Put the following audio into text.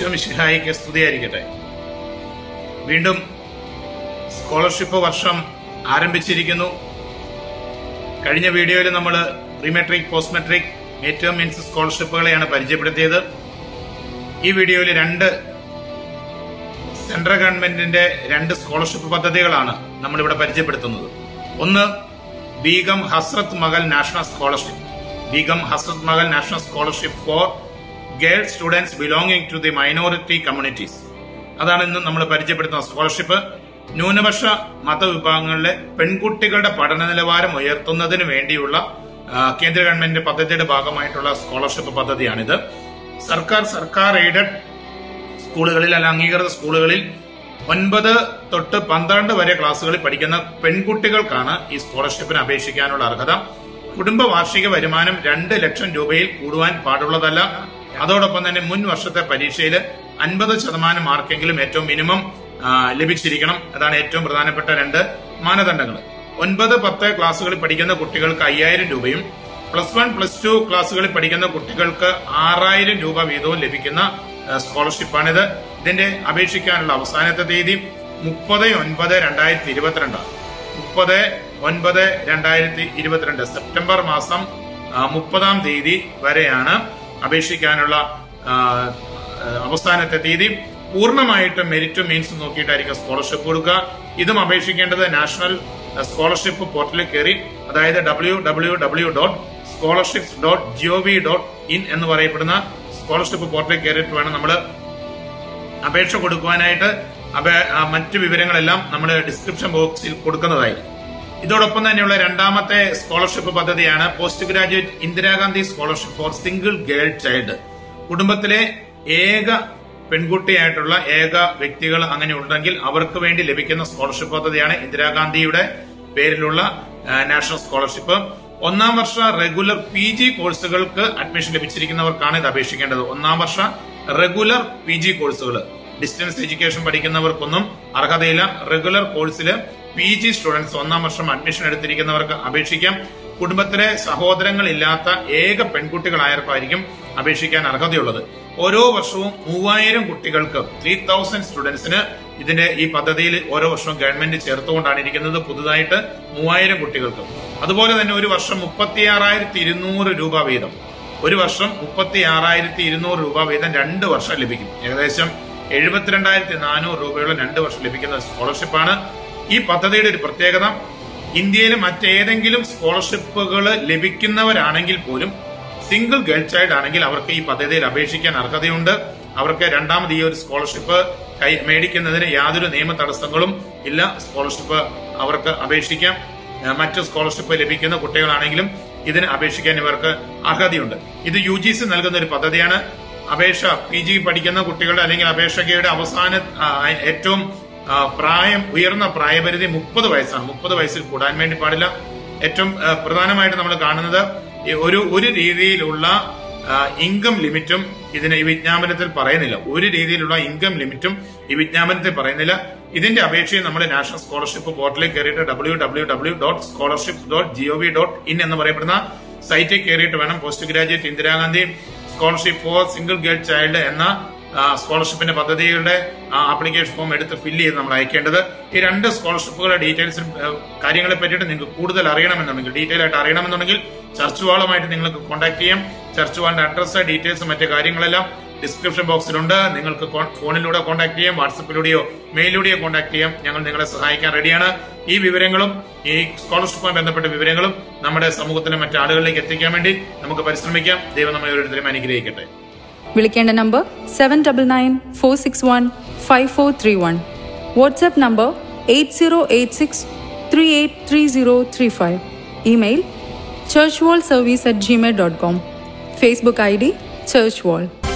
ഈശോമിഷിഹായിക്ക് സ്തുതിയായിരിക്കട്ടെ വീണ്ടും സ്കോളർഷിപ്പ് വർഷം ആരംഭിച്ചിരിക്കുന്നു കഴിഞ്ഞ വീഡിയോയിൽ നമ്മൾ പ്രീമെട്രിക് പോസ്റ്റ് മെട്രിക് ഏറ്റവും മീൻസ് സ്കോളർഷിപ്പുകളെയാണ് പരിചയപ്പെടുത്തിയത് ഈ വീഡിയോയിൽ രണ്ട് സെൻട്രൽ ഗവൺമെന്റിന്റെ രണ്ട് സ്കോളർഷിപ്പ് പദ്ധതികളാണ് നമ്മളിവിടെ പരിചയപ്പെടുത്തുന്നത് ഒന്ന് Begum Hazrat Mahal national scholarship Begum Hazrat Mahal national scholarship for girl students belonging to the minority communities അതാണ് ഇന്ന് നമ്മൾ പരിചയപ്പെടുത്തുന്ന സ്കോളർഷിപ്പ് ന്യൂനപക്ഷ മതവിഭാഗങ്ങളിലെ പെൺകുട്ടികളുടെ പഠന നിലവാരം ഉയർത്തുന്നതിന് വേണ്ടിയുള്ള ആ, കേന്ദ്ര ഗവൺമെന്റിന്റെ പദ്ധതിയുടെ ഭാഗമായിട്ടുള്ള സ്കോളർഷിപ്പ് പദ്ധതിയാണിത് സർക്കാർ സർക്കാർ എയ്ഡഡ് സ്കൂളുകളിൽ അല്ല അംഗീകൃത സ്കൂളുകളിൽ ഒൻപത് തൊട്ട് പന്ത്രണ്ട് വരെ ക്ലാസ്സുകളിൽ പഠിക്കുന്ന പെൺകുട്ടികൾക്കാണ് ഈ സ്കോളർഷിപ്പിന് അപേക്ഷിക്കാനുള്ള അർഹത കുടുംബ വാർഷിക വരുമാനം രണ്ട് ലക്ഷം രൂപയിൽ കൂടുവാൻ പാടുള്ളതല്ല അതോടൊപ്പം തന്നെ മുൻ വർഷത്തെ പരീക്ഷയിൽ അൻപത് ശതമാനം മാർക്കെങ്കിലും ഏറ്റവും മിനിമം ആ, ലഭിച്ചിരിക്കണം അതാണ് ഏറ്റവും പ്രധാനപ്പെട്ട രണ്ട് മാനദണ്ഡങ്ങൾ ഒൻപത് പത്ത് ക്ലാസ്സുകളിൽ പഠിക്കുന്ന കുട്ടികൾക്ക് അയ്യായിരം രൂപയും പ്ലസ് വൺ പ്ലസ് ടു ക്ലാസ്സുകളിൽ പഠിക്കുന്ന കുട്ടികൾക്ക് ആറായിരം രൂപ വീതവും ലഭിക്കുന്ന ഏഹ്, സ്കോളർഷിപ്പാണിത് ഇതിന്റെ അപേക്ഷിക്കാനുള്ള അവസാനത്തെ തീയതി മുപ്പത് ഒൻപത് രണ്ടായിരത്തി ഇരുപത്തിരണ്ടാണ് മുപ്പത് ഒൻപത് രണ്ടായിരത്തി ഇരുപത്തിരണ്ട് സെപ്റ്റംബർ മാസം ആ, മുപ്പതാം തീയതി വരെയാണ് അപേക്ഷിക്കാനുള്ള ആ, ആ, അവസാനത്തെ തീയതി പൂർണ്ണമായിട്ടും മെരിറ്റ് മീൻസ് നോക്കിയിട്ടായിരിക്കും സ്കോളർഷിപ്പ് കൊടുക്കുക ഇതും അപേക്ഷിക്കേണ്ടത് നാഷണൽ സ്കോളർഷിപ്പ് പോർട്ടലിൽ കയറി അതായത് W W W dot scholarships dot G O V dot in എന്ന് പറയപ്പെടുന്ന സ്കോളർഷിപ്പ് പോർട്ടലിൽ കയറിയിട്ട് വേണം നമ്മൾ അപേക്ഷ കൊടുക്കുവാനായിട്ട് അപേ- ആ, മറ്റു വിവരങ്ങളെല്ലാം നമ്മൾ ഡിസ്ക്രിപ്ഷൻ ബോക്സിൽ കൊടുക്കുന്നതായിരിക്കും ഇതോടൊപ്പം തന്നെയുള്ള രണ്ടാമത്തെ സ്കോളർഷിപ്പ് പദ്ധതിയാണ് post graduate Indira Gandhi scholarship for single girl child കുടുംബത്തിലെ ഏക പെൺകുട്ടിയായിട്ടുള്ള ഏക വ്യക്തികൾ അങ്ങനെ ഉണ്ടെങ്കിൽ അവർക്ക് വേണ്ടി ലഭിക്കുന്ന സ്കോളർഷിപ്പ് പദ്ധതിയാണ് ഇന്ദിരാഗാന്ധിയുടെ പേരിലുള്ള ആ, നാഷണൽ സ്കോളർഷിപ്പ് ഒന്നാം വർഷ റെഗുലർ പി ജി കോഴ്സുകൾക്ക് അഡ്മിഷൻ ലഭിച്ചിരിക്കുന്നവർക്കാണ് ഇത് അപേക്ഷിക്കേണ്ടത് ഒന്നാം വർഷ റെഗുലർ പി ജി കോഴ്സുകൾ ഡിസ്റ്റൻസ് എഡ്യൂക്കേഷൻ പഠിക്കുന്നവർക്കൊന്നും അർഹതയില്ല റെഗുലർ കോഴ്സിൽ പി ജി സ്റ്റുഡൻസ് ഒന്നാം വർഷം അഡ്മിഷൻ എടുത്തിരിക്കുന്നവർക്ക് അപേക്ഷിക്കാം കുടുംബത്തിലെ സഹോദരങ്ങളില്ലാത്ത ഏക പെൺകുട്ടികളായവർക്കായിരിക്കും അപേക്ഷിക്കാൻ അർഹതയുള്ളത് ഓരോ വർഷവും മൂവായിരം കുട്ടികൾക്ക് ത്രീ തൗസൻഡ് സ്റ്റുഡൻസിന് ഇതിന്റെ ഈ പദ്ധതിയിൽ ഓരോ വർഷവും ഗവൺമെന്റ് ചേർത്തുകൊണ്ടാണ് ഇരിക്കുന്നത് പുതുതായിട്ട് മൂവായിരം കുട്ടികൾക്ക് അതുപോലെ തന്നെ ഒരു വർഷം മുപ്പത്തിയാറായിരത്തി ഇരുന്നൂറ് രൂപ വീതം ഒരു വർഷം മുപ്പത്തി ആറായിരത്തി ഇരുന്നൂറ് രൂപ വീതം രണ്ട് വർഷം ലഭിക്കും ഏകദേശം എഴുപത്തിരണ്ടായിരത്തി നാനൂറ് രൂപയോളം രണ്ട് വർഷം ലഭിക്കുന്ന സ്കോളർഷിപ്പാണ് ഈ പദ്ധതിയുടെ ഒരു പ്രത്യേകത ഇന്ത്യയിൽ മറ്റേതെങ്കിലും സ്കോളർഷിപ്പുകൾ ലഭിക്കുന്നവരാണെങ്കിൽ പോലും സിംഗിൾ ഗേൾ ചൈൽഡ് ആണെങ്കിൽ അവർക്ക് ഈ പദ്ധതിയിൽ അപേക്ഷിക്കാൻ അർഹതയുണ്ട് അവർക്ക് രണ്ടാമത് ഈ ഒരു സ്കോളർഷിപ്പ് കൈ മേടിക്കുന്നതിന് യാതൊരു നിയമ തടസ്സങ്ങളും ഇല്ല സ്കോളർഷിപ്പ് അവർക്ക് അപേക്ഷിക്കാം ഏഹ് മറ്റ് സ്കോളർഷിപ്പ് ലഭിക്കുന്ന കുട്ടികളാണെങ്കിലും ഇതിന് അപേക്ഷിക്കാൻ ഇവർക്ക് അർഹതയുണ്ട് ഇത് യു ജി സി നൽകുന്ന ഒരു പദ്ധതിയാണ് അപേക്ഷ പി ജി പഠിക്കുന്ന കുട്ടികളുടെ അല്ലെങ്കിൽ അപേക്ഷകയുടെ അവസാന ആ, ഏറ്റവും ആ, പ്രായം ഉയർന്ന പ്രായപരിധി മുപ്പത് വയസ്സാണ് മുപ്പത് വയസ്സിൽ കൂടാൻ വേണ്ടി പാടില്ല ഏറ്റവും ആ, പ്രധാനമായിട്ട് നമ്മൾ കാണുന്നത് ഈ ഒരു ഒരു രീതിയിലുള്ള ഇൻകം ലിമിറ്റും ഇതിന് ഈ വിജ്ഞാപനത്തിൽ പറയുന്നില്ല ഒരു രീതിയിലുള്ള ഇൻകം ലിമിറ്റും ഈ വിജ്ഞാപനത്തിൽ പറയുന്നില്ല ഇതിന്റെ അപേക്ഷയും നമ്മൾ നാഷണൽ സ്കോളർഷിപ്പ് പോർട്ടലിൽ കയറിയിട്ട് W W W dot scholarship dot G O V dot in എന്ന് പറയപ്പെടുന്ന സൈറ്റിൽ കയറിയിട്ട് വേണം post graduate Indira Gandhi scholarship for single girl child എന്ന ആ, സ്കോളർഷിപ്പിന്റെ പദ്ധതിയുടെ ആപ്ലിക്കേഷൻ ഫോം എടുത്ത് ഫില്ല് ചെയ്ത് നമ്മൾ അയക്കേണ്ടത് ഈ രണ്ട് സ്കോളർഷിപ്പുകളുടെ ഡീറ്റെയിൽസും കാര്യങ്ങളെ പറ്റിയിട്ട് നിങ്ങൾക്ക് കൂടുതൽ അറിയണമെന്നുണ്ടെങ്കിൽ ഡീറ്റെയിൽ ആയിട്ട് അറിയണമെന്നുണ്ടെങ്കിൽ ചർച്ച് വാളുമായിട്ട് നിങ്ങൾക്ക് കോൺടാക്ട് ചെയ്യാം ചർച്ച് വാളിന്റെ അഡ്രസ്സ് ഡീറ്റെയിൽസ് മറ്റു കാര്യങ്ങളെല്ലാം ഡിസ്ക്രിപ്ഷൻ ബോക്സിലുണ്ട് നിങ്ങൾക്ക് കോ- ഫോണിലൂടെ കോൺടാക്ട് ചെയ്യാം വാട്സപ്പിലൂടെയോ മെയിലിലൂടെയോ കോൺടാക്ട് ചെയ്യാം ഞങ്ങൾ നിങ്ങളെ സഹായിക്കാൻ റെഡിയാണ് ഈ വിവരങ്ങളും ഈ സ്കോളർഷിപ്പുമായി ബന്ധപ്പെട്ട വിവരങ്ങളും നമ്മുടെ സമൂഹത്തിലെ മറ്റു ആളുകളിലേക്ക് എത്തിക്കാൻ വേണ്ടി നമുക്ക് പരിശ്രമിക്കാം ദൈവം നമ്മെ ഓരോരുത്തരെയും അനുഗ്രഹിക്കട്ടെ വിളിക്കേണ്ട number seven double nine four six one five four three one WhatsApp number eight zero eight six three eight three zero three five email church wall service at Gmail dot com Facebook I D church wall